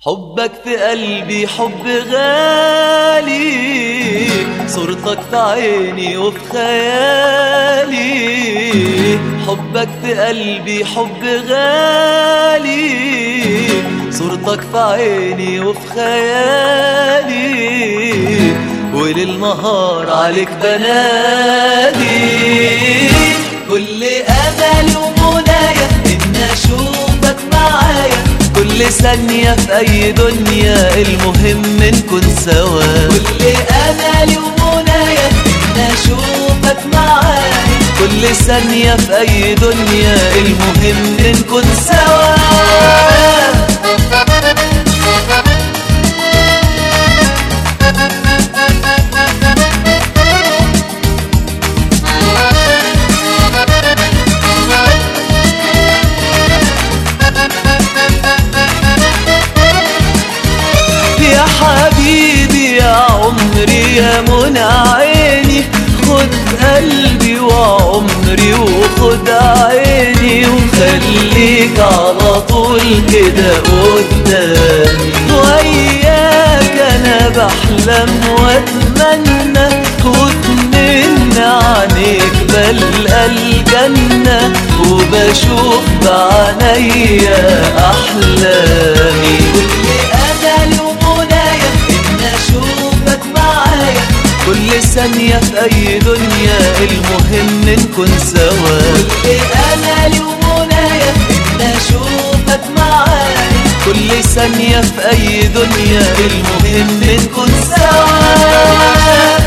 حبك في قلبي حب غالي صورتك في عيني وفي خيالي حبك في قلبي حب غالي صورتك في عيني وفي خيالي وللنهار عليك بنادي كل املي ومنايا ان اشوفك معايا كل ثانية في أي دنيا المهم نكون سوا كل أملي ومنايا إن أشوفك معايا كل ثانية في أي دنيا المهم نكون سوا يا حبيبي يا عمري يا منى عيني خد قلبي وعمري وخد عيني وخليك على طول كده قدامي وياك انا بحلم واتمنى واتمنى عليك بلقى الجنة وبشوف بعينيا أحلامي كل أملي ومنايا إن أشوفك معايا كل ثانية في أي دنيا المهم نكون سوا كل أملي ومنايا إن أشوفك معايا كل ثانية في أي دنيا المهم نكون سوا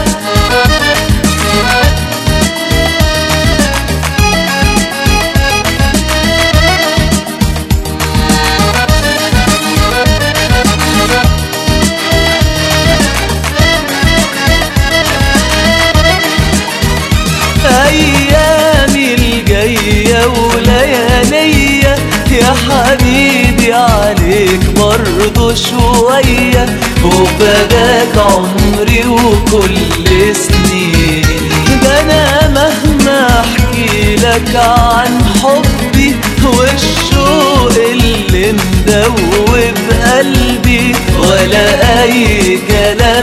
أيامي الجاية وليالية يا حبيبي عليك برضو شوية وفداك عمري وكل سنيني ده أنا مهما أحكي لك عن حبي والشوق اللي مدوب قلبي ولا أي كلام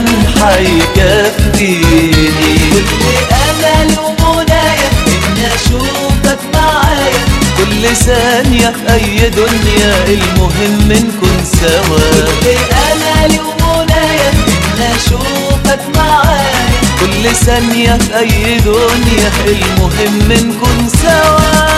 حيكفيني كل أمل ومنايا إن أشوفك معايا كل ثانية في أي دنيا المهم نكون سوا كل أمل ومنايا إن أشوفك معايا كل ثانية في أي دنيا المهم نكون سوا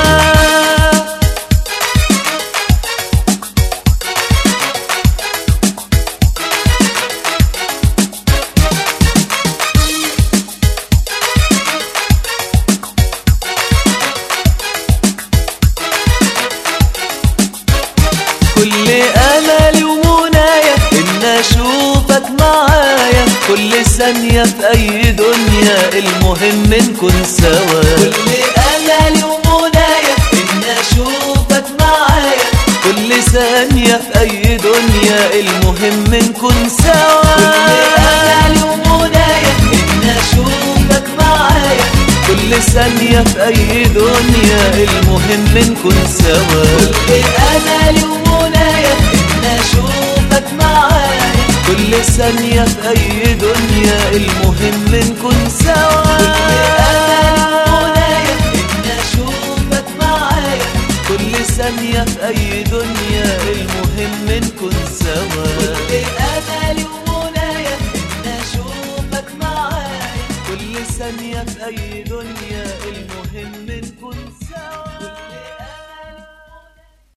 كل املي ومنايا ان اشوفك معايا كل ثانية في اي دنيا المهم نكون سوا كل املي ومنايا ان اشوفك معايا كل ثانية في اي دنيا المهم نكون سوا كل املي ومنايا ان اشوفك معايا كل ثانية في أي دنيا المهم نكون سوا كل أملي ومنايا إن أشوفك معايا كل ثانية في أي دنيا المهم نكون سوا كل أملي ومنايا إن أشوفك معايا كل ثانية في أي دنيا المهم نكون سوا كل أملي ومنايا إن أشوفك معايا كل ثانية في أي دنيا المهم